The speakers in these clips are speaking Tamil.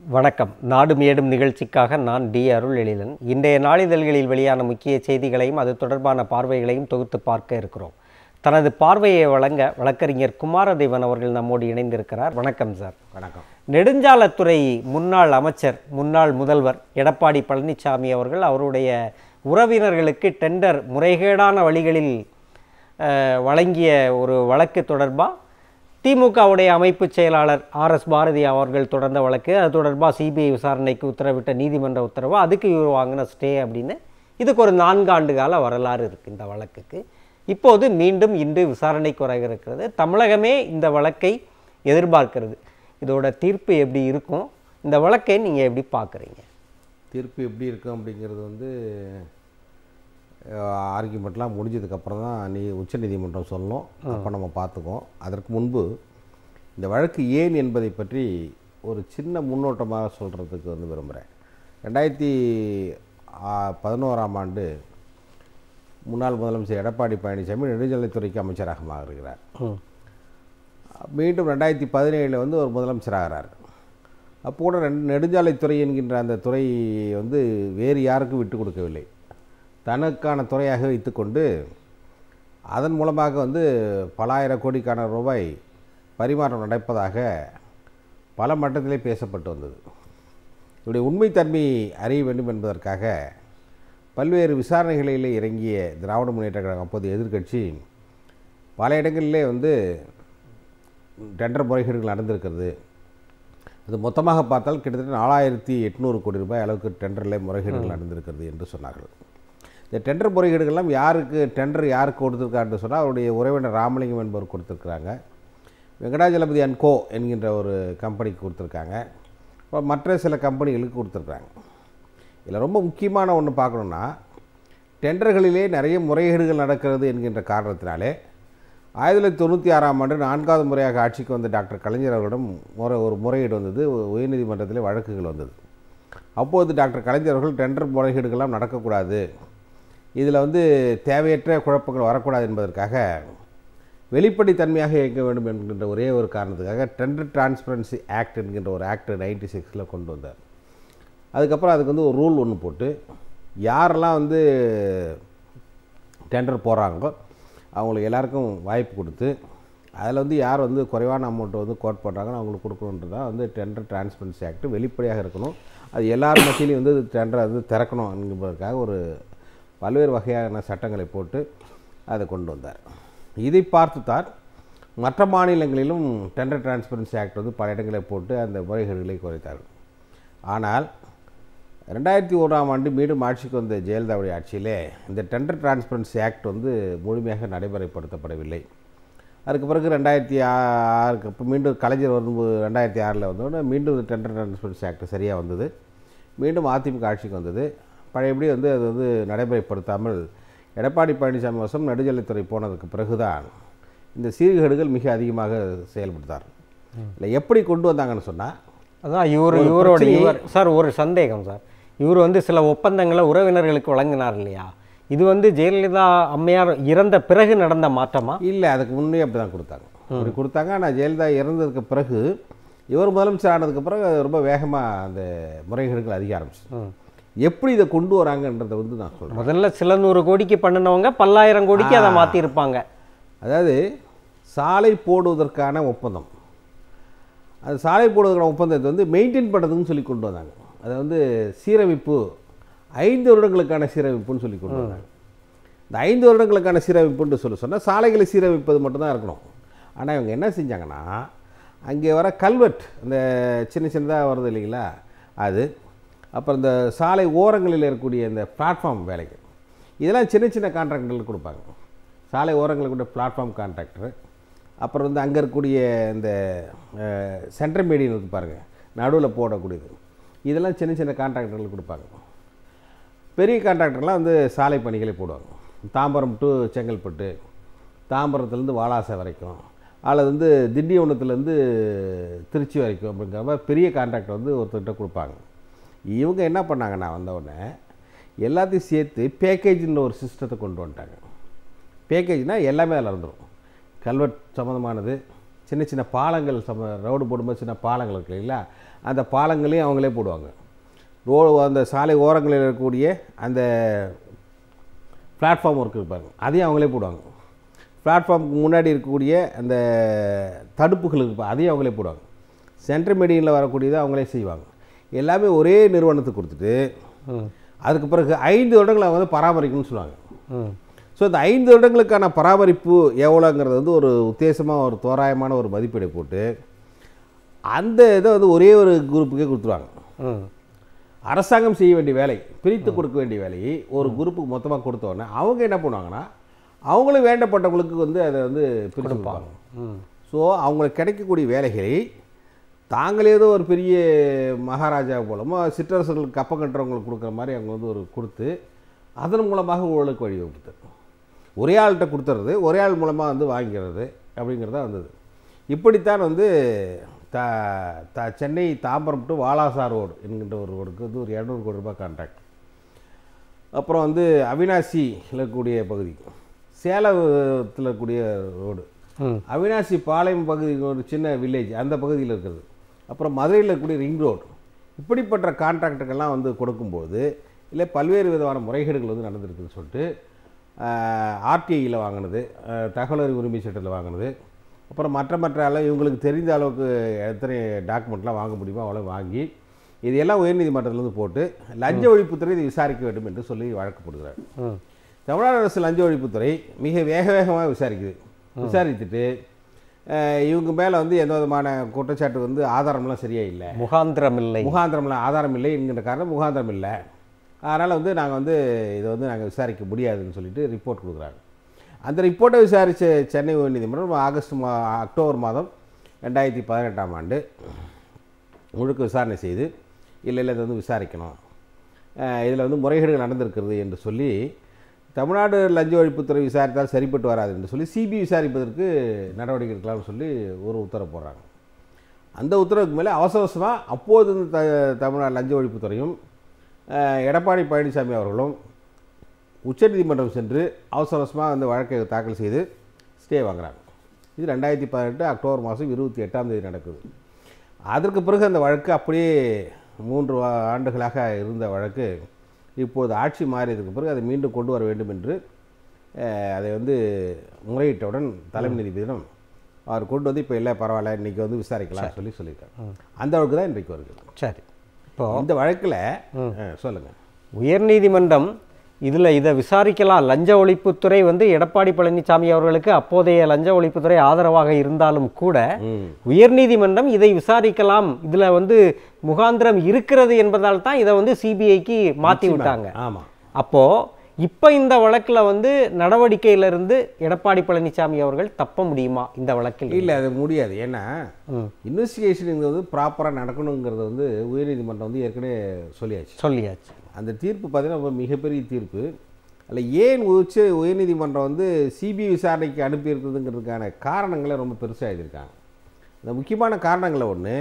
வணக்கம் நாடு மேடும் நிகழ்ச்சிக்காக நான் டி அருள் எழிலன் இன்றைய நாளிதழ்களில் வெளியான முக்கிய செய்திகளையும் அது தொடர்பான பார்வைகளையும் தொகுத்து பார்க்க இருக்கிறோம் தனது பார்வையை வழங்க வழக்கறிஞர் குமாரதேவன் அவர்கள் நம்மோடு இணைந்திருக்கிறார் வணக்கம் சார் வணக்கம் நெடுஞ்சாலைத்துறை முன்னாள் அமைச்சர் முன்னாள் முதல்வர் எடப்பாடி பழனிசாமி அவர்கள் அவருடைய உறவினர்களுக்கு டெண்டர் முறைகேடான வழிகளில் அஹ், வழங்கிய ஒரு வழக்கு தொடர்பாக திமுகவுடைய அமைப்பு செயலாளர் ஆர் எஸ் பாரதி அவர்கள் தொடர்ந்த வழக்கு அது தொடர்பாக சிபிஐ விசாரணைக்கு உத்தரவிட்ட நீதிமன்ற உத்தரவு அதுக்கு இவர் வாங்கின ஸ்டே அப்படின்னு இதுக்கு ஒரு நான்கு ஆண்டு கால வரலாறு இருக்குது இந்த வழக்குக்கு இப்போது மீண்டும் இன்று விசாரணைக்கு வர இருக்கிறது தமிழகமே இந்த வழக்கை எதிர்பார்க்கிறது இதோட தீர்ப்பு எப்படி இருக்கும் இந்த வழக்கை நீங்கள் எப்படி பார்க்குறீங்க தீர்ப்பு எப்படி இருக்கும் அப்படிங்கிறது வந்து ஆர்கியூமெண்ட்லாம் முடிஞ்சதுக்கப்புறம் தான் நீ உச்சநீதிமன்றம் சொல்லணும் அப்போ நம்ம பார்த்துக்குவோம் அதற்கு முன்பு இந்த வழக்கு ஏன் என்பதை பற்றி ஒரு சின்ன முன்னோட்டமாக சொல்கிறதுக்கு வந்து விரும்புகிறேன் ரெண்டாயிரத்தி பதினோராம் ஆண்டு முன்னாள் முதலமைச்சர் எடப்பாடி பழனிசாமி நெடுஞ்சாலைத்துறைக்கு அமைச்சராக மாறுகிறார் மீண்டும் ரெண்டாயிரத்தி பதினேழில் வந்து ஒரு முதலமைச்சராகிறார் அப்போ கூட ரெண்டு நெடுஞ்சாலைத்துறை என்கின்ற அந்த துறை வந்து வேறு யாருக்கும் விட்டு கொடுக்கவில்லை தனக்கான துறையாக வைத்துக்கொண்டு அதன் மூலமாக வந்து பலாயிரம் கோடிக்கான ரூபாய் பரிமாற்றம் நடப்பதாக பல மட்டத்திலே பேசப்பட்டு வந்தது இவருடைய உண்மைத்தன்மை அறிய வேண்டும் என்பதற்காக பல்வேறு விசாரணைகளிலே இறங்கிய திராவிட முன்னேற்ற கழகம் அப்போது எதிர்க்கட்சி பல இடங்களிலே வந்து டெண்டர் முறைகேடுகள் நடந்திருக்கிறது அது மொத்தமாக பார்த்தால் கிட்டத்தட்ட நாலாயிரத்தி எட்நூறு கோடி ரூபாய் அளவுக்கு டெண்டரில் முறைகேடுகள் நடந்திருக்கிறது என்று சொன்னார்கள் இந்த டெண்டர் முறைகேடுகள்லாம் யாருக்கு டெண்டர் யாருக்கு கொடுத்துருக்காருன்னு சொன்னால் அவருடைய உறவினர் ராமலிங்கம் என்பவர் கொடுத்துருக்குறாங்க வெங்கடாஜலபதி அண்ட் கோ என்கின்ற ஒரு கம்பெனிக்கு கொடுத்துருக்காங்க அப்புறம் மற்ற சில கம்பெனிகளுக்கு கொடுத்துருக்குறாங்க இதில் ரொம்ப முக்கியமான ஒன்று பார்க்கணுன்னா டெண்டர்களிலே நிறைய முறைகேடுகள் நடக்கிறது என்கின்ற காரணத்தினாலே ஆயிரத்தி தொள்ளாயிரத்தி தொண்ணூற்றி ஆறாம் ஆண்டு நான்காவது முறையாக ஆட்சிக்கு வந்த டாக்டர் கலைஞர் அவர்களிடம் முறை ஒரு முறையீடு வந்தது உயர்நீதிமன்றத்தில் வழக்குகள் வந்தது அப்போது டாக்டர் கலைஞர் அவர்கள் டெண்டர் முறைகேடுகள்லாம் நடக்கக்கூடாது இதில் வந்து தேவையற்ற குழப்பங்கள் வரக்கூடாது என்பதற்காக வெளிப்படைத்தன்மையாக இயங்க வேண்டும் என்கின்ற ஒரே ஒரு காரணத்துக்காக டெண்டர் டிரான்ஸ்பரன்சி ஆக்ட் என்கின்ற ஒரு ஆக்ட் நைன்டி சிக்ஸில் கொண்டு வந்தார் அதுக்கப்புறம் அதுக்கு வந்து ஒரு ரூல் ஒன்று போட்டு யாரெல்லாம் வந்து டெண்டர் போடுறாங்களோ அவங்களுக்கு எல்லாருக்கும் வாய்ப்பு கொடுத்து அதில் வந்து யார் வந்து குறைவான அமௌண்ட்டை வந்து கோட் பண்ணுறாங்கன்னு அவங்களுக்கு கொடுக்கணுன்றது தான் வந்து டெண்டர் டிரான்ஸ்பரன்சி ஆக்ட் வெளிப்படையாக இருக்கணும் அது எல்லார் மத்தியிலையும் வந்து டெண்டரை வந்து திறக்கணும் என்பதற்காக ஒரு பல்வேறு வகையான சட்டங்களை போட்டு அதை கொண்டு வந்தார் இதை பார்த்து தான் மற்ற மாநிலங்களிலும் டெண்டர் டிரான்ஸ்பரன்சி ஆக்ட் வந்து பல இடங்களை போட்டு அந்த முறைகேடுகளை குறைத்தார்கள் ஆனால் ரெண்டாயிரத்தி ஓராம் ஆண்டு மீண்டும் ஆட்சிக்கு வந்த ஜெயலலிதாவுடைய ஆட்சியிலே இந்த டெண்டர் டிரான்ஸ்பரன்சி ஆக்ட் வந்து முழுமையாக நடைமுறைப்படுத்தப்படவில்லை அதுக்கு பிறகு ரெண்டாயிரத்தி ஆறுக்கு இப்போ மீண்டும் கலைஞர் வரும்போது ரெண்டாயிரத்தி ஆறில் வந்தோடனே மீண்டும் இந்த டெண்டர் டிரான்ஸ்பரன்சி ஆக்ட் சரியாக வந்தது மீண்டும் அதிமுக ஆட்சிக்கு வந்தது பழையபடி வந்து அது வந்து நடைமுறைப்படுத்தாமல் எடப்பாடி பழனிசாமி வசம் நெடுஞ்சாலைத்துறை போனதுக்கு பிறகுதான் இந்த சீர்கேடுகள் மிக அதிகமாக செயல்படுத்தார் இல்லை எப்படி கொண்டு வந்தாங்கன்னு சொன்னால் அதான் இவர் இவரோட இவர் சார் ஒரு சந்தேகம் சார் இவர் வந்து சில ஒப்பந்தங்களை உறவினர்களுக்கு வழங்கினார் இல்லையா இது வந்து ஜெயலலிதா அம்மையார் இறந்த பிறகு நடந்த மாற்றமா இல்லை அதுக்கு முன்னே அப்படி தான் கொடுத்தாங்க அப்படி கொடுத்தாங்க ஆனால் ஜெயலலிதா இறந்ததுக்கு பிறகு இவர் முதலமைச்சர் ஆனதுக்கு பிறகு அது ரொம்ப வேகமாக அந்த முறைகேடுகள் அதிக ஆரம்பிச்சு எப்படி இதை கொண்டு வராங்கன்றதை வந்து நான் சொல்கிறேன் முதல்ல சில நூறு கோடிக்கு பண்ணினவங்க பல்லாயிரம் கோடிக்கு அதை மாற்றிருப்பாங்க அதாவது சாலை போடுவதற்கான ஒப்பந்தம் அது சாலை போடுவதற்கான ஒப்பந்தத்தை வந்து மெயின்டைன் பண்ணுறதுன்னு சொல்லி கொண்டு வந்தாங்க அதை வந்து சீரமைப்பு ஐந்து வருடங்களுக்கான சீரமைப்புன்னு சொல்லி கொண்டு வந்தாங்க இந்த ஐந்து வருடங்களுக்கான சீரமைப்புன்னு சொல்லி சொன்னால் சாலைகளை சீரமைப்பது மட்டும்தான் இருக்கணும் ஆனால் இவங்க என்ன செஞ்சாங்கன்னா அங்கே வர கல்வெட் இந்த சின்ன சின்னதாக வருது இல்லைங்களா அது அப்புறம் இந்த சாலை ஓரங்களில் இருக்கக்கூடிய இந்த பிளாட்ஃபார்ம் வேலைகள் இதெல்லாம் சின்ன சின்ன கான்ட்ராக்டர்களுக்கு கொடுப்பாங்க சாலை ஓரங்களில் கூட பிளாட்ஃபார்ம் கான்ட்ராக்டர் அப்புறம் வந்து அங்கே இருக்கக்கூடிய இந்த சென்ட்ரல் மீடியம் இருக்கு பாருங்கள் நடுவில் போடக்கூடியது இதெல்லாம் சின்ன சின்ன கான்ட்ராக்டர்களுக்கு கொடுப்பாங்க பெரிய கான்ட்ராக்டர்லாம் வந்து சாலை பணிகளை போடுவாங்க தாம்பரம் டு செங்கல்பட்டு தாம்பரத்துலேருந்து வாலாசை வரைக்கும் அல்லது வந்து திண்டிவனத்துலேருந்து திருச்சி வரைக்கும் அப்படிங்கிற மாதிரி பெரிய கான்ட்ராக்டர் வந்து ஒருத்தர்கிட்ட கொடுப்பாங்க இவங்க என்ன பண்ணாங்கன்னா வந்தவுடனே எல்லாத்தையும் சேர்த்து பேக்கேஜ்னு ஒரு சிஸ்டத்தை கொண்டு வந்துட்டாங்க பேக்கேஜ்னால் எல்லாமே அதில் இருந்துடும் கல்வெட் சம்மந்தமானது சின்ன சின்ன பாலங்கள் சம ரோடு போடும்போது சின்ன பாலங்கள் இருக்கு இல்லைங்களா அந்த பாலங்களையும் அவங்களே போடுவாங்க ரோடு அந்த சாலை ஓரங்களில் இருக்கக்கூடிய அந்த பிளாட்ஃபார்ம் ஒர்க் இருப்பாங்க அதையும் அவங்களே போடுவாங்க பிளாட்ஃபார்முக்கு முன்னாடி இருக்கக்கூடிய அந்த தடுப்புகள் இருப்பா அதையும் அவங்களே போடுவாங்க சென்ட்ரல் மீடியனில் வரக்கூடியதை அவங்களே செய்வாங்க எல்லாமே ஒரே நிறுவனத்துக்கு கொடுத்துட்டு ம் அதுக்கு பிறகு ஐந்து வருடங்களை அவங்க வந்து பராமரிக்கணும்னு சொல்லுவாங்க ம் ஸோ இந்த ஐந்து வருடங்களுக்கான பராமரிப்பு எவ்வளோங்கிறது வந்து ஒரு உத்தேசமாக ஒரு தோராயமான ஒரு மதிப்பீடை போட்டு அந்த இதை வந்து ஒரே ஒரு குரூப்புக்கே கொடுத்துருவாங்க ம் அரசாங்கம் செய்ய வேண்டிய வேலை பிரித்து கொடுக்க வேண்டிய வேலையை ஒரு குரூப்புக்கு மொத்தமாக கொடுத்த உடனே அவங்க என்ன பண்ணுவாங்கன்னா அவங்களும் வேண்டப்பட்டவங்களுக்கு வந்து அதை வந்து பிரித்து கொடுப்பாங்க ம் ஸோ அவங்களுக்கு கிடைக்கக்கூடிய வேலைகளை தாங்கள் ஏதோ ஒரு பெரிய மகாராஜா மூலமோ சிற்றரசர்களுக்கு கப்பம் கட்டுறவங்களுக்கு கொடுக்குற மாதிரி அவங்க வந்து ஒரு கொடுத்து அதன் மூலமாக ஊழலுக்கு வழிவகுத்து ஒரே ஆள்கிட்ட கொடுத்துறது ஒரே ஆள் மூலமாக வந்து வாங்கிக்கிறது அப்படிங்கிறதா வந்தது இப்படித்தான் வந்து the the Chennai Tambaram to Walaja road என்கின்ற ஒரு ரோடுக்கு வந்து ஒரு இரநூறு கோடி ரூபாய் கான்ட்ராக்ட் அப்புறம் வந்து அவினாசியில் இருக்கக்கூடிய பகுதி சேலத்தில் இருக்கக்கூடிய ரோடு ம் அவினாசி பாளையம் பகுதி ஒரு சின்ன வில்லேஜ் அந்த பகுதியில் இருக்கிறது அப்புறம் மதுரையில் இருக்கக்கூடிய ரிங் ரோடு இப்படிப்பட்ட கான்ட்ராக்டுக்கெல்லாம் வந்து கொடுக்கும்போது இல்லை பல்வேறு விதமான முறைகேடுகள் வந்து நடந்திருக்குன்னு சொல்லிட்டு ஆர்டிஐயில் வாங்கினது அஹ், தகவல் அறிவு உரிமை சட்டத்தில் வாங்கினது அப்புறம் மற்ற மற்ற அளவு இவங்களுக்கு தெரிந்த அளவுக்கு எத்தனை டாக்குமெண்ட்லாம் வாங்க முடியுமோ அவ்வளோ வாங்கி இதையெல்லாம் உயர்நீதிமன்றத்திலிருந்து போட்டு லஞ்ச ஒழிப்புத்துறை இதை விசாரிக்க வேண்டும் என்று சொல்லி வழக்கு போடுகிறார் ம் தமிழ்நாடு அரசு லஞ்ச ஒழிப்புத்துறை மிக வேக வேகமாக விசாரிக்குது விசாரித்துட்டு அஹ், இவங்க மேலே வந்து எந்த விதமான குற்றச்சாட்டு வந்து ஆதாரம்லாம் சரியா இல்லை முகாந்திரம் இல்லை முகாந்திரம்லாம் ஆதாரம் இல்லை என்கின்ற காரணம் முகாந்திரம் இல்லை அதனால் வந்து நாங்கள் வந்து இதை வந்து நாங்கள் விசாரிக்க முடியாதுன்னு சொல்லிட்டு ரிப்போர்ட் கொடுக்குறாங்க அந்த ரிப்போர்ட்டை விசாரித்த சென்னை உயர்நீதிமன்றம் ஆகஸ்ட் மா அக்டோபர் மாதம் ரெண்டாயிரத்தி பதினெட்டாம் ஆண்டு முழுக்க விசாரணை செய்து இல்லை இல்லை இதை வந்து விசாரிக்கணும் இதில் வந்து முறைகேடுகள் நடந்திருக்கிறது என்று சொல்லி தமிழ்நாடு லஞ்ச ஒழிப்புத்துறை விசாரித்தால் சரிப்பட்டு வராது என்று சொல்லி சிபிஐ விசாரிப்பதற்கு நடவடிக்கை எடுக்கலாம்னு சொல்லி ஒரு உத்தரவு போடுறாங்க அந்த உத்தரவுக்கு மேலே அவசர அவசரமாக அப்போது இருந்த த தமிழ்நாடு லஞ்ச ஒழிப்புத்துறையும் அஹ், எடப்பாடி பழனிசாமி அவர்களும் உச்சநீதிமன்றம் சென்று அவசர அவசரமாக அந்த வழக்கை தாக்கல் செய்து ஸ்டே வாங்குறாங்க இது ரெண்டாயிரத்தி பதினெட்டு அக்டோபர் மாதம் இருபத்தி எட்டாம் தேதி நடக்குது அதற்கு பிறகு அந்த வழக்கு அப்படியே மூன்று வா- ஆண்டுகளாக இருந்த வழக்கு இப்போது ஆட்சி மாறியதுக்கு பிறகு அதை மீண்டும் கொண்டு வர வேண்டும் என்று அஹ், அதை வந்து முறையிட்டவுடன் தலைமை நீதிபதியிடம் அவர் கொண்டு வந்து இப்போ இல்லை பரவாயில்ல இன்றைக்கி வந்து விசாரிக்கலாம் சொல்லி சொல்லியிருக்காங்க அந்த வழக்கு தான் இன்றைக்கு வருது சரி இப்போ இந்த வழக்கில் சொல்லுங்கள் உயர்நீதிமன்றம் இதில் இதை விசாரிக்கலாம் லஞ்ச ஒழிப்புத்துறை வந்து எடப்பாடி பழனிசாமி அவர்களுக்கு அப்போதைய லஞ்ச ஒழிப்புத்துறை ஆதரவாக இருந்தாலும் கூட ம் உயர்நீதிமன்றம் இதை விசாரிக்கலாம் இதில் வந்து முகாந்திரம் இருக்கிறது என்பதால் தான் இதை வந்து சிபிஐக்கு மாற்றி விட்டாங்க ஆமாம் அப்போ இப்போ இந்த வழக்கில் வந்து நடவடிக்கையிலிருந்து எடப்பாடி பழனிசாமி அவர்கள் தப்ப முடியுமா இந்த வழக்கில் இல்லை அது முடியாது ஏன்னா ம். இன்வெஸ்டிகேஷனுங்கிறது ப்ராப்பராக நடக்கணுங்கிறது வந்து உயர்நீதிமன்றம் வந்து ஏற்கனவே சொல்லியாச்சு சொல்லியாச்சு அந்த தீர்ப்பு பார்த்தீங்கன்னா ரொம்ப மிகப்பெரிய தீர்ப்பு அதில் ஏன் உச்ச உயர்நீதிமன்றம் வந்து சிபிஐ விசாரணைக்கு அனுப்பியிருக்குதுங்கிறதுக்கான காரணங்களை ரொம்ப பெருசாக எழுதியிருக்காங்க இந்த முக்கியமான காரணங்களில் ஒன்று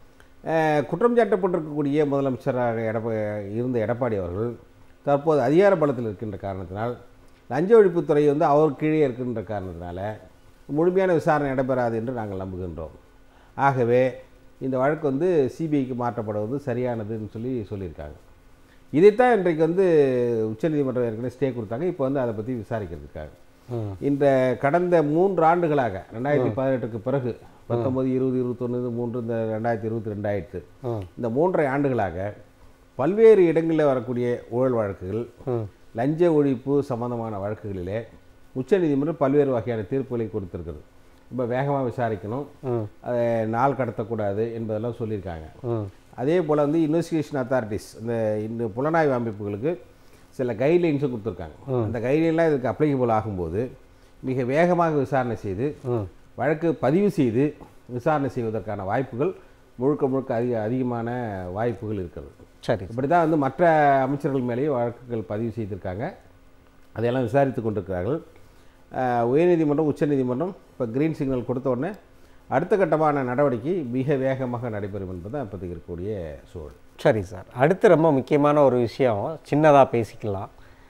குற்றம் சாட்டப்பட்டிருக்கக்கூடிய முதலமைச்சராக எடப்பா இருந்த எடப்பாடி அவர்கள் தற்போது அதிகார பலத்தில் இருக்கின்ற காரணத்தினால் லஞ்ச ஒழிப்புத்துறை வந்து அவர் கீழே இருக்கின்ற காரணத்தினால முழுமையான விசாரணை நடைபெறாது என்று நாங்கள் நம்புகின்றோம் ஆகவே இந்த வழக்கு வந்து சிபிஐக்கு மாற்றப்படுவது சரியானதுன்னு சொல்லி சொல்லியிருக்காங்க இதைத்தான் இன்றைக்கு வந்து உச்சநீதிமன்றம் ஏற்கனவே ஸ்டே கொடுத்தாங்க இப்போ வந்து அதை பற்றி விசாரிக்கிறதுக்காக ம். இந்த கடந்த மூன்று ஆண்டுகளாக ரெண்டாயிரத்தி பதினெட்டுக்கு பிறகு பத்தொன்பது இருபது இருபத்தொன்று மூன்று இந்த ரெண்டாயிரத்தி இருபத்தி ரெண்டாயிரத்து ம். இந்த மூன்றரை ஆண்டுகளாக பல்வேறு இடங்களில் வரக்கூடிய ஊழல் வழக்குகள் ம். லஞ்ச ஒழிப்பு சம்பந்தமான வழக்குகளிலே உச்சநீதிமன்றம் பல்வேறு வகையான தீர்ப்புகளை கொடுத்திருக்கிறது ரொம்ப வேகமாக விசாரிக்கணும் ம். அதை நாள் கடத்தக்கூடாது என்பதெல்லாம் சொல்லியிருக்காங்க ம். அதே போல் வந்து இன்வெஸ்டிகேஷன் அத்தாரிட்டிஸ் இந்த இந்த புலனாய்வு அமைப்புகளுக்கு சில கைட்லைன்ஸும் கொடுத்துருக்காங்க அந்த கைட்லைன்லாம் இதுக்கு அப்ளிகபிள் ஆகும்போது மிக வேகமாக விசாரணை செய்து ம். வழக்கு பதிவு செய்து விசாரணை செய்வதற்கான வாய்ப்புகள் முழுக்க முழுக்க அதிக அதிகமான வாய்ப்புகள் இருக்கிறது சரி இப்படி தான் வந்து மற்ற அமைச்சர்கள் மேலேயும் வழக்குகள் பதிவு செய்திருக்காங்க அதையெல்லாம் விசாரித்து கொண்டிருக்கிறார்கள் அஹ், உயர்நீதிமன்றம் உச்சநீதிமன்றம் இப்போ கிரீன் சிக்னல் கொடுத்த உடனே அடுத்த கட்டமான நடவடிக்கை மிக வேகமாக நடைபெறும் என்பது தான் இப்போதைக்கு இருக்கக்கூடிய சூழல் சரி சார் அடுத்து ரொம்ப முக்கியமான ஒரு விஷயம் சின்னதாக பேசிக்கலாம்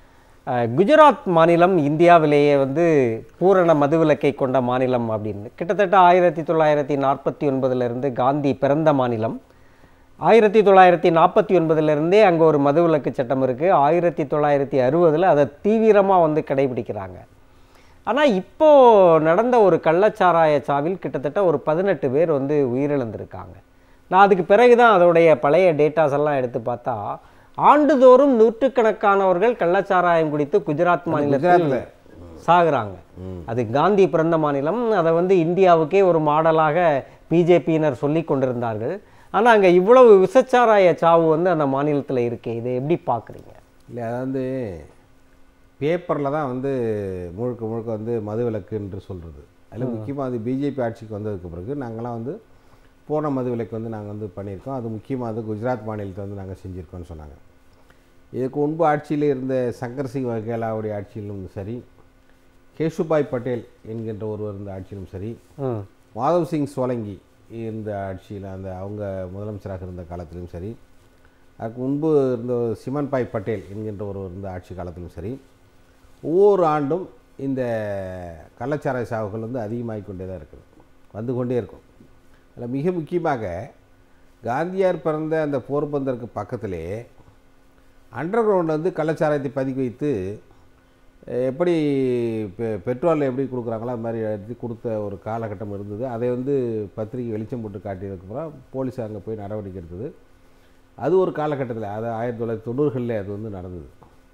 அஹ், குஜராத் மாநிலம் இந்தியாவிலேயே வந்து பூரண மதுவிலக்கை கொண்ட மாநிலம் அப்படின்னு கிட்டத்தட்ட ஆயிரத்தி தொள்ளாயிரத்தி நாற்பத்தி ஒன்பதுலேருந்து காந்தி பிறந்த மாநிலம் ஆயிரத்தி தொள்ளாயிரத்தி நாற்பத்தி ஒன்பதுலேருந்தே அங்கே ஒரு மதுவிலக்கு சட்டம் இருக்குது ஆயிரத்தி தொள்ளாயிரத்தி அறுபதில் அதை தீவிரமாக வந்து கடைபிடிக்கிறாங்க ஆனால் இப்போ நடந்த ஒரு கள்ளச்சாராய சாவில் கிட்டத்தட்ட ஒரு பதினெட்டு பேர் வந்து உயிரிழந்திருக்காங்க நான் அதுக்கு பிறகு தான் அதோடைய பழைய டேட்டாஸ் எல்லாம் எடுத்து பார்த்தா ஆண்டுதோறும் நூற்றுக்கணக்கானவர்கள் கள்ளச்சாராயம் குடித்து குஜராத் மாநிலத்தில் சாகுறாங்க அது காந்தி பிறந்த மாநிலம் அதை வந்து இந்தியாவுக்கே ஒரு மாடலாக பிஜேபியினர் சொல்லி கொண்டிருந்தார்கள் ஆனால் அங்கே இவ்வளவு விசச்சாராய சாவு வந்து அந்த மாநிலத்தில் இருக்கே இதை எப்படி பார்க்குறீங்க இல்லை அதாவது பேப்பரில் தான் வந்து முழுக்க முழுக்க வந்து மதுவிலக்கு என்று சொல்கிறது அதில் முக்கியமாக அது பிஜேபி ஆட்சிக்கு வந்ததுக்கு பிறகு நாங்களாம் வந்து போன மதுவிலக்கு வந்து நாங்கள் வந்து பண்ணியிருக்கோம் அது முக்கியமாக வந்து குஜராத் மாநிலத்தை வந்து நாங்கள் செஞ்சுருக்கோம்னு சொன்னாங்க இதுக்கு முன்பு ஆட்சியில் இருந்த சங்கர் சிங் வகேலாவுடைய ஆட்சியிலும் சரி கேஷுபாய் பட்டேல் என்கின்ற ஒருவர் இருந்த ஆட்சியிலும் சரி ம் மாதவ் சிங் சோலங்கி இருந்த ஆட்சியில் அந்த அவங்க முதலமைச்சராக இருந்த காலத்திலும் சரி அதுக்கு முன்பு இருந்த ஒரு சிமன் பாய் பட்டேல் என்கின்ற ஒருவர் இருந்த ஆட்சி காலத்திலும் சரி ஒவ்வொரு ஆண்டும் இந்த கள்ளச்சாராய சாவுகள் வந்து அதிகமாகிக் கொண்டே தான் இருக்குது வந்து கொண்டே இருக்கும் அதில் மிக முக்கியமாக காந்தியார் பிறந்த அந்த போர்பந்தருக்கு பக்கத்திலே அண்டர் கிரவுண்ட் வந்து கள்ளச்சாராயத்தை பதுக்கி வைத்து அஹ், எப்படி பெ பெட்ரோல் எப்படி கொடுக்குறாங்களோ அது மாதிரி எடுத்து கொடுத்த ஒரு காலகட்டம் இருந்தது அதை வந்து பத்திரிகை வெளிச்சம் போட்டு காட்டியதுக்கப்புறம் போலீஸ் அங்கே போய் நடவடிக்கை எடுத்தது அது ஒரு காலகட்டத்தில் அது ஆயிரத்தி தொள்ளாயிரத்தி தொண்ணூறுகளில் அது வந்து நடந்தது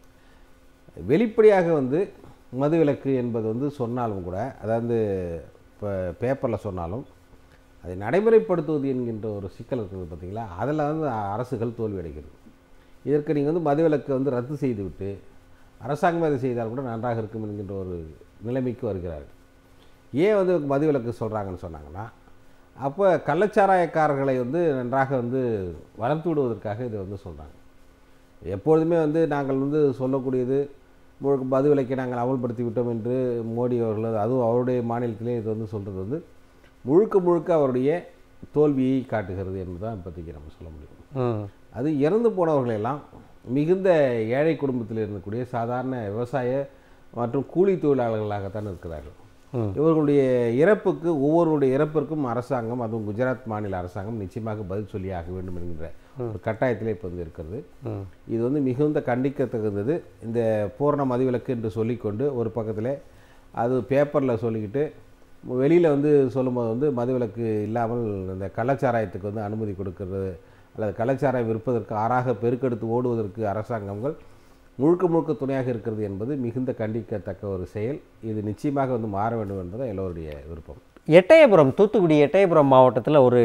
வெளிப்படையாக வந்து மதுவிலக்கு என்பது வந்து சொன்னாலும் கூட அதாவது இப்போ பேப்பரில் சொன்னாலும் அதை நடைமுறைப்படுத்துவது என்கின்ற ஒரு சிக்கல் இருக்குது பார்த்தீங்களா அதில் வந்து அரசுகள் தோல்வி அடைகிறது இதற்கு நீங்கள் வந்து மதுவிலக்கை வந்து ரத்து செய்துவிட்டு அரசாங்கம் அதை செய்தால் கூட நன்றாக இருக்கும் என்கின்ற ஒரு நிலைமைக்கு வருகிறார்கள் ஏன் வந்து மதுவிலக்கு சொல்கிறாங்கன்னு சொன்னாங்கன்னா அப்போ கள்ளச்சாராயக்காரர்களை வந்து நன்றாக வந்து வளர்த்து விடுவதற்காக இதை வந்து சொல்கிறாங்க எப்பொழுதுமே வந்து நாங்கள் வந்து சொல்லக்கூடியது முழுக்க மதுவிலக்கை நாங்கள் அமல்படுத்தி விட்டோம் என்று மோடி அவர்கள் அதுவும் அவருடைய மாநிலத்திலே இது வந்து சொல்கிறது வந்து முழுக்க முழுக்க அவருடைய தோல்வியை காட்டுகிறது என்று தான் இப்போதைக்கு நம்ம சொல்ல முடியும் ம் அது இறந்து போனவர்களெல்லாம் மிகுந்த ஏழை குடும்பத்தில் இருக்கக்கூடிய சாதாரண விவசாய மற்றும் கூலி தொழிலாளர்களாகத்தான் இருக்கிறார்கள் ம். இவர்களுடைய இறப்புக்கு ஒவ்வொருடைய இறப்பிற்கும் அரசாங்கம் அதுவும் குஜராத் மாநில அரசாங்கம் நிச்சயமாக பதில் சொல்லி ஆக வேண்டும் என்கிற ஒரு கட்டாயத்திலே இப்போ வந்து இருக்கிறது ம் இது வந்து மிகுந்த கண்டிக்கத்தகுந்தது இந்த பூரண மதுவிலக்கு என்று சொல்லிக்கொண்டு ஒரு பக்கத்தில் அது பேப்பரில் சொல்லிக்கிட்டு வெளியில் வந்து சொல்லும்போது வந்து மதுவிலக்கு இல்லாமல் இந்த கள்ளச்சாராயத்துக்கு வந்து அனுமதி கொடுக்கிறது அல்லது கள்ளச்சாராயம் விற்பதற்கு ஆறாக பெருக்கெடுத்து ஓடுவதற்கு அரசாங்கங்கள் முழுக்க முழுக்க துணையாக இருக்கிறது என்பது மிகுந்த கண்டிக்கத்தக்க ஒரு செயல் இது நிச்சயமாக வந்து மாற வேண்டும் என்பது எல்லோருடைய விருப்பம் எட்டயபுரம் தூத்துக்குடி எட்டயபுரம் மாவட்டத்தில் ஒரு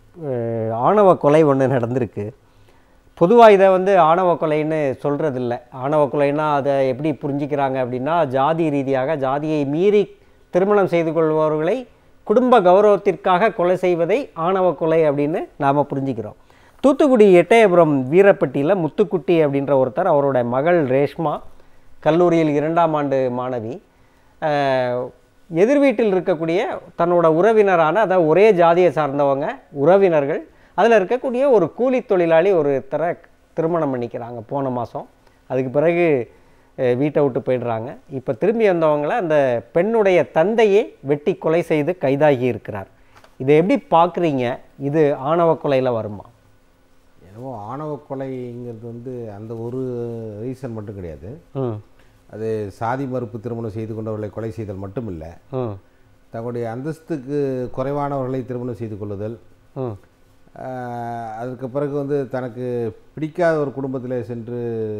அஹ், ஆணவ கொலை ஒன்று நடந்திருக்கு பொதுவாக இதை வந்து ஆணவ கொலைன்னு சொல்கிறதில்ல ஆணவ கொலைன்னா அதை எப்படி புரிஞ்சிக்கிறாங்க அப்படின்னா ஜாதி ரீதியாக ஜாதியை மீறி திருமணம் செய்து கொள்பவர்களை குடும்ப கௌரவத்திற்காக கொலை செய்வதை ஆணவ கொலை அப்படின்னு நாம் புரிஞ்சுக்கிறோம் தூத்துக்குடி எட்டயபுரம் வீரப்பட்டியில் முத்துக்குட்டி அப்படின்ற ஒருத்தர் அவரோட மகள் ரேஷ்மா கல்லூரியில் இரண்டாம் ஆண்டு மாணவி அஹ், எதிர் வீட்டில் இருக்கக்கூடிய தன்னோட உறவினரான அதாவது ஒரே ஜாதியை சார்ந்தவங்க உறவினர்கள் அதில் இருக்கக்கூடிய ஒரு கூலி தொழிலாளி ஒருத்தரை திருமணம் பண்ணிக்கிறாங்க போன மாதம் அதுக்கு பிறகு அஹ், வீட்டை விட்டு போயிடுறாங்க இப்போ திரும்பி வந்தவங்கள அந்த பெண்ணுடைய தந்தையே வெட்டி கொலை செய்து கைதாகி இருக்கிறார் இதை எப்படி பார்க்குறீங்க இது ஆணவ கொலையில் வருமா என்னவோ ஆணவ கொலைங்கிறது வந்து அந்த ஒரு ரீசன் மட்டும் கிடையாது ம் அது சாதி மறுப்பு திருமணம் செய்து கொண்டவர்களை கொலை செய்தல் மட்டும் இல்லை ம் தங்களுடைய அந்தஸ்துக்கு குறைவானவர்களை திருமணம் செய்து கொள்ளுதல் ம் ஆஹ், அதற்கு பிறகு வந்து தனக்கு பிடிக்காத ஒரு குடும்பத்தில் சென்று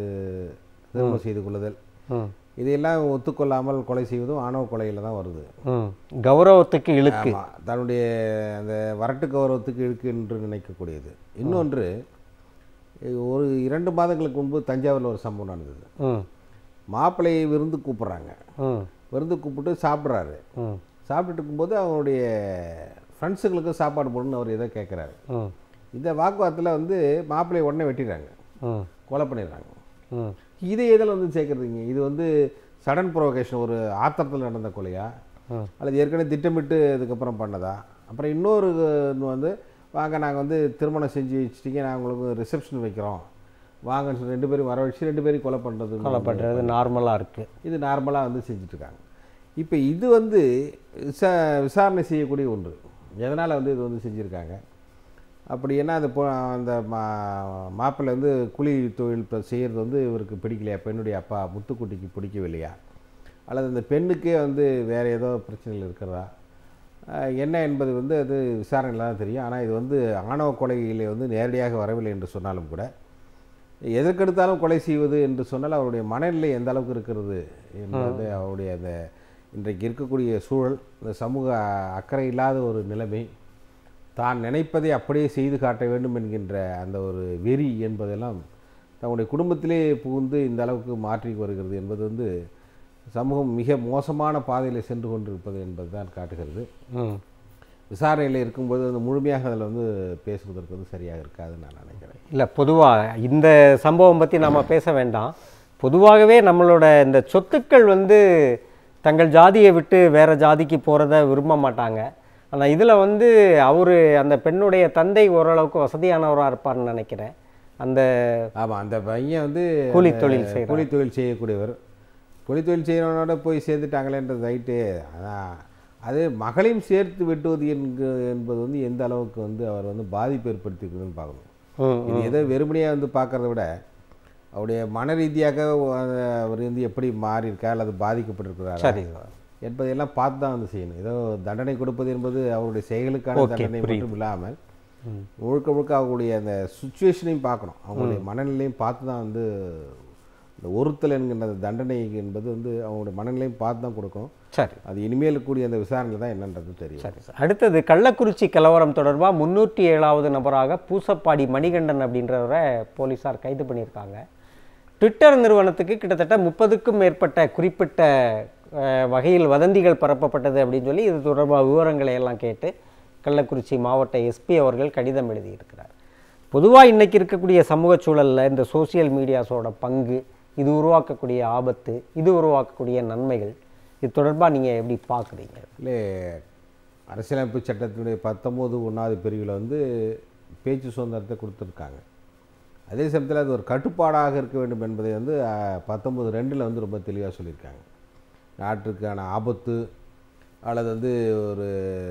திருமணம் செய்து கொள்ளுதல் ம் இதையெல்லாம் ஒத்துக்கொள்ளாமல் கொலை செய்வதும் ஆணவ கொலையில் தான் வருது ம் கௌரவத்துக்கு இழுக்கு ஆமா, தன்னுடைய அந்த வரட்டு கௌரவத்துக்கு இழுக்கு என்று நினைக்கக்கூடியது இன்னொன்று ஒரு இரண்டு மாதங்களுக்கு முன்பு தஞ்சாவூரில் ஒரு சம்பவம் நடந்தது ம் மாப்பிள்ளையை விருந்து கூப்பிட்றாங்க ம் விருந்து கூப்பிட்டு சாப்பிட்றாரு ம் சாப்பிட்டுட்டு இருக்கும்போது அவருடைய ஃப்ரெண்ட்ஸுங்களுக்கு சாப்பாடு போடணும்னு அவர் எதை கேட்குறாரு ம் இந்த வாக்குவாதத்தில் வந்து மாப்பிள்ளையை உடனே வெட்டிடுறாங்க ம் கொலை பண்ணிடுறாங்க ம் இதை எதில் வந்து சேர்க்குறீங்க இது வந்து சடன் ப்ரொவகேஷன் ஒரு ஆத்திரத்தில் நடந்த கொலையா ம். அல்லது ஏற்கனவே திட்டமிட்டு அதுக்கப்புறம் பண்ணதா அப்புறம் இன்னொரு இது வந்து வாங்க நாங்கள் வந்து திருமணம் செஞ்சு வச்சுட்டீங்க நாங்கள் உங்களுக்கு ரிசப்ஷன் வைக்கிறோம் வாங்கன்னு சொல்லி ரெண்டு பேரும் வரவழைச்சு ரெண்டு பேரும் கொலை பண்ணுறது கொலை பண்ணுறது நார்மலாக இருக்குது இது நார்மலாக வந்து செஞ்சுட்ருக்காங்க இப்போ இது வந்து விசா விசாரணை செய்யக்கூடிய ஒன்று எதனால் வந்து இது வந்து செஞ்சுருக்காங்க அப்படி என்ன அந்த பொ அந்த மா மாப்பிள்ளை வந்து கூலி தொழில் இப்போ செய்கிறது வந்து இவருக்கு பிடிக்கலையா பெண்ணுடைய அப்பா முத்துக்குட்டிக்கு பிடிக்கவில்லையா அல்லது அந்த பெண்ணுக்கே வந்து வேறு ஏதோ பிரச்சனைகள் இருக்கிறதா அஹ் என்ன என்பது வந்து அது விசாரணையில் தான் தெரியும் ஆனால் இது வந்து ஆணவ கொலையிலே வந்து நேரடியாக வரவில்லை என்று சொன்னாலும் கூட எதற்கெடுத்தாலும் கொலை செய்வது என்று சொன்னால் அவருடைய மனநிலை எந்த அளவுக்கு இருக்கிறது என்பது அவருடைய அந்த இன்றைக்கு இருக்கக்கூடிய சூழல் இந்த சமூக அக்கறை இல்லாத ஒரு நிலைமை தான் நினைப்பதை அப்படியே செய்து காட்ட வேண்டும் என்கின்ற அந்த ஒரு வெறி என்பதெல்லாம் தன்னுடைய குடும்பத்திலே புகுந்து இந்த அளவுக்கு மாற்றி வருகிறது என்பது வந்து சமூகம் மிக மோசமான பாதையில் சென்று கொண்டிருப்பது என்பது தான் காட்டுகிறது ம் விசாரணையில் இருக்கும்போது வந்து முழுமையாக அதில் வந்து பேசுவதற்கு வந்து சரியாக இருக்காதுன்னு நான் நினைக்கிறேன் இல்லை பொதுவாக இந்த சம்பவம் பற்றி நாம் பேச வேண்டாம் பொதுவாகவே நம்மளோட இந்த சொத்துக்கள் வந்து தங்கள் ஜாதியை விட்டு வேறு ஜாதிக்கு போகிறத விரும்ப மாட்டாங்க ஆனால் இதில் வந்து அவர் அந்த பெண்ணுடைய தந்தை ஓரளவுக்கு வசதியானவராக இருப்பார்னு நினைக்கிறேன் அந்த ஆமாம் அந்த பையன் வந்து கூலி தொழில் செய்கிறார் கூலி தொழில் செய்யக்கூடியவர் கூலி தொழில் செய்கிறவனோட போய் சேர்ந்துட்டாங்களேன்றது ரைட்டு அதான் அது மகளையும் சேர்த்து வெட்டுவது என்கு என்பது வந்து எந்த அளவுக்கு வந்து அவர் வந்து பாதிப்பு ஏற்படுத்தியிருக்குதுன்னு பார்க்கணும் ம் இது ஏதோ வெறுமனையாக வந்து பார்க்கறத விட அவருடைய மன ரீதியாக அவர் வந்து எப்படி மாறியிருக்கா அல்லது பாதிக்கப்பட்டிருக்கிறாரா சரி சார் என்பதையெல்லாம் பார்த்து தான் வந்து செய்யணும் ஏதோ தண்டனை கொடுப்பது என்பது அவருடைய செயலுக்கான Okay, தண்டனை புரியுது. மட்டும் இல்லாமல் முழுக்க முழுக்க அவங்களுடைய அந்த சுச்சுவேஷனையும் பார்க்கணும் அவங்களுடைய மனநிலையும் பார்த்து தான் வந்து இந்த ஒருத்தல் என்கின்ற அந்த தண்டனை என்பது வந்து அவங்களுடைய மனநிலையும் பார்த்து தான் கொடுக்கணும் சரி அது இனிமேல் கூடிய அந்த விசாரணையில் தான் என்னன்றது தெரியும் சரி சார் அடுத்தது கள்ளக்குறிச்சி கலவரம் தொடர்பாக முன்னூற்றி ஏழாவது நபராக பூசப்பாடி மணிகண்டன் அப்படின்றவரை போலீஸார் கைது பண்ணியிருக்காங்க ட்விட்டர் நிறுவனத்துக்கு கிட்டத்தட்ட முப்பதுக்கும் மேற்பட்ட குறிப்பிட்ட அஹ், வகையில் வதந்திகள் பரப்பப்பட்டது அப்படின்னு சொல்லி இது தொடர்பாக விவரங்களை எல்லாம் கேட்டு கள்ளக்குறிச்சி மாவட்ட எஸ்பி அவர்கள் கடிதம் எழுதியிருக்கிறார் பொதுவாக இன்னைக்கு இருக்கக்கூடிய சமூக சூழலில் இந்த சோஷியல் மீடியாஸோட பங்கு இது உருவாக்கக்கூடிய ஆபத்து இது உருவாக்கக்கூடிய நன்மைகள் இது தொடர்பாக நீங்கள் எப்படி பார்க்குறீங்க இல்லை அரசியலமைப்பு சட்டத்தினுடைய பத்தொம்போது ஒன்றாவது பிரிவில் வந்து பேச்சு சுதந்திரத்தை கொடுத்துருக்காங்க அதே சமயத்தில் அது ஒரு கட்டுப்பாடாக இருக்க வேண்டும் என்பதை வந்து பத்தொம்பது ரெண்டில் வந்து ரொம்ப தெளிவாக சொல்லியிருக்காங்க நாட்டுக்கான ஆபத்து அல்லது வந்து ஒரு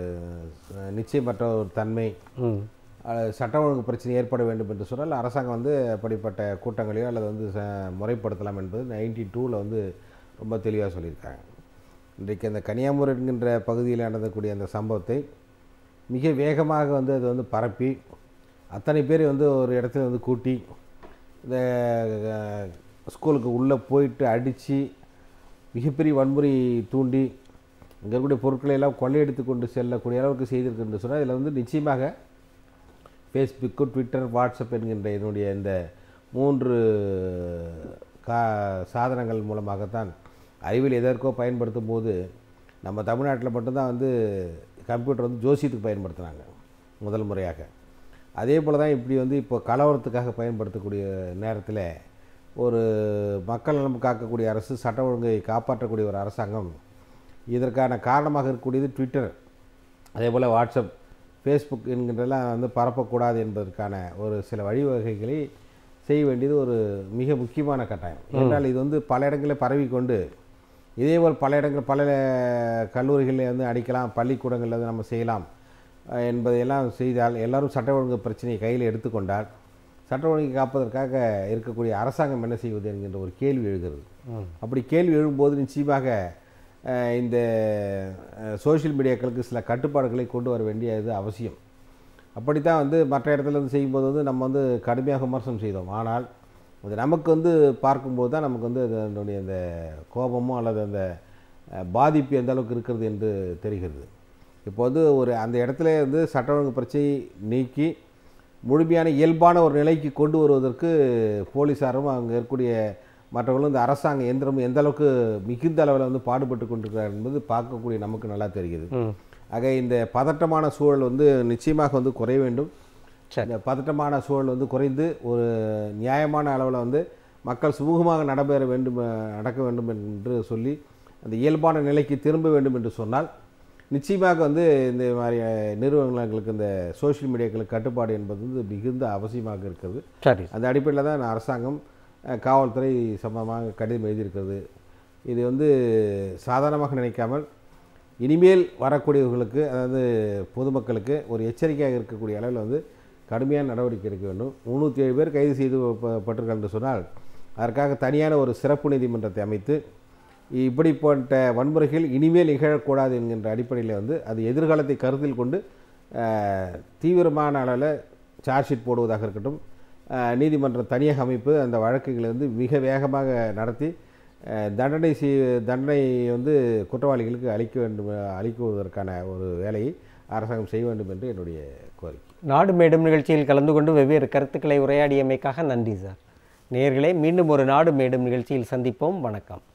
அஹ், நிச்சயமற்ற ஒரு தன்மை ம் அல்லது சட்ட ஒழுங்கு பிரச்சனை ஏற்பட வேண்டும் என்று சொன்னால் அரசாங்கம் வந்து அப்படிப்பட்ட கூட்டங்களையோ அல்லது வந்து ச- முறைப்படுத்தலாம் என்பது நைன்டி டூவில் வந்து ரொம்ப தெளிவாக சொல்லியிருக்காங்க இன்றைக்கு அந்த கன்னியாகுமரி என்கின்ற பகுதியில் நடந்தக்கூடிய அந்த சம்பவத்தை மிக வேகமாக வந்து அது வந்து பரப்பி அத்தனை பேரை வந்து ஒரு இடத்துல வந்து கூட்டி இந்த அஹ், ஸ்கூலுக்கு உள்ளே போயிட்டு அடித்து மிகப்பெரிய வன்முறை தூண்டி இங்கே இருக்கக்கூடிய பொருட்களை எல்லாம் கொள்ளையடித்து கொண்டு செல்லக்கூடிய அளவுக்கு செய்திருக்குன்னு சொன்னால் இதில் வந்து நிச்சயமாக ஃபேஸ்புக்கு ட்விட்டர் வாட்ஸ்அப் என்கின்ற இதனுடைய இந்த மூன்று கா சாதனங்கள் மூலமாகத்தான் அறிவியல் எதற்கோ பயன்படுத்தும் போது நம்ம தமிழ்நாட்டில் மட்டும்தான் வந்து கம்ப்யூட்டர் வந்து ஜோசியத்துக்கு பயன்படுத்துனாங்க முதல் முறையாக அதே போல் தான் இப்படி வந்து இப்போ கலவரத்துக்காக பயன்படுத்தக்கூடிய நேரத்தில் ஒரு மக்கள் நலம் காக்கக்கூடிய அரசு சட்ட ஒழுங்கை காப்பாற்றக்கூடிய ஒரு அரசாங்கம் இதற்கான காரணமாக இருக்கக்கூடியது ட்விட்டர் அதே போல் வாட்ஸ்அப் ஃபேஸ்புக் என்கின்றலாம் வந்து பரப்பக்கூடாது என்பதற்கான ஒரு சில வழிவகைகளை செய்ய வேண்டியது ஒரு மிக முக்கியமான கட்டாயம் என்றால் இது வந்து பல இடங்களில் பரவிக்கொண்டு இதேபோல் பல இடங்கள் பல கல்லூரிகளில் வந்து அடிக்கலாம் பள்ளிக்கூடங்களில் வந்து நம்ம செய்யலாம் அஹ், என்பதையெல்லாம் செய்தால் எல்லாரும் சட்ட ஒழுங்கு பிரச்சனையை கையில் எடுத்துக்கொண்டால் சட்ட ஒழுங்கை காப்பதற்காக இருக்கக்கூடிய அரசாங்கம் என்ன செய்வது என்கின்ற ஒரு கேள்வி எழுகிறது அப்படி கேள்வி எழும்போது நிச்சயமாக அஹ், இந்த சோஷியல் மீடியாக்களுக்கு சில கட்டுப்பாடுகளை கொண்டு வர வேண்டியது அவசியம் அப்படித்தான் வந்து மற்ற இடத்துல இருந்து செய்யும்போது வந்து நம்ம வந்து கடுமையாக விமர்சனம் செய்தோம் ஆனால் அது நமக்கு வந்து பார்க்கும்போது தான் நமக்கு வந்து அது அதனுடைய அந்த கோபமோ அல்லது அந்த அஹ், பாதிப்பு எந்த அளவுக்கு இருக்கிறது என்று தெரிகிறது இப்போ வந்து ஒரு அந்த இடத்துல வந்து சட்ட ஒழுங்கு பிரச்சனையை நீக்கி முழுமையான இயல்பான ஒரு நிலைக்கு கொண்டு வருவதற்கு போலீஸாரும் அங்கே இருக்கக்கூடிய மற்றவர்களும் இந்த அரசாங்க இயந்திரமும் எந்த அளவுக்கு மிகுந்த அளவில் வந்து பாடுபட்டு கொண்டிருக்கிறார் என்பது பார்க்கக்கூடிய நமக்கு நல்லா தெரிகிறது ம் ஆக இந்த பதட்டமான சூழல் வந்து நிச்சயமாக வந்து குறைய வேண்டும் சரி இந்த பதட்டமான சூழல் வந்து குறைந்து ஒரு நியாயமான அளவில் வந்து மக்கள் சுமூகமாக நடைபெற வேண்டும் அஹ், நடக்க வேண்டும் என்று சொல்லி அந்த இயல்பான நிலைக்கு திரும்ப வேண்டும் என்று சொன்னால் நிச்சயமாக வந்து இந்த மாதிரி அஹ், நிறுவனங்களுக்கு இந்த சோஷியல் மீடியாக்களுக்கு கட்டுப்பாடு என்பது வந்து மிகுந்த அவசியமாக இருக்கிறது சரி அந்த அடிப்படையில் தான் அரசாங்கம் அஹ், காவல்துறை சம்பந்தமாக கடிதம் எழுதியிருக்கிறது இது வந்து சாதாரணமாக நினைக்காமல் இனிமேல் வரக்கூடியவர்களுக்கு அதாவது பொதுமக்களுக்கு ஒரு எச்சரிக்கையாக இருக்கக்கூடிய அளவில் வந்து கடுமையான நடவடிக்கை எடுக்க வேண்டும் முந்நூற்றி ஏழு பேர் கைது செய்து ப- பட்டிருக்கார்கள் என்று சொன்னால் அதற்காக தனியான ஒரு சிறப்பு நீதிமன்றத்தை அமைத்து இப்படிப்பட்ட வன்முறைகள் இனிமேல் நிகழக்கூடாது என்கின்ற அடிப்படையில் வந்து அது எதிர்காலத்தை கருத்தில் கொண்டு அஹ், தீவிரமான அளவில் சார்ஜ் ஷீட் போடுவதாக இருக்கட்டும் அஹ், நீதிமன்றம் தனியாக அமைப்பு அந்த வழக்குகளை வந்து மிக வேகமாக நடத்தி அஹ், தண்டனை செய் தண்டனை வந்து குற்றவாளிகளுக்கு அளிக்க வேண்டும் அளிக்குவதற்கான ஒரு வேலையை அரசாங்கம் செய்ய வேண்டும் என்று என்னுடைய கோரிக்கை நாடு மேடும் நிகழ்ச்சியில் கலந்து கொண்டு வெவ்வேறு கருத்துக்களை உரையாடியமைக்காக நன்றி சார் நேயர்களே மீண்டும் ஒரு நாடு மேடும் நிகழ்ச்சியில் சந்திப்போம் வணக்கம்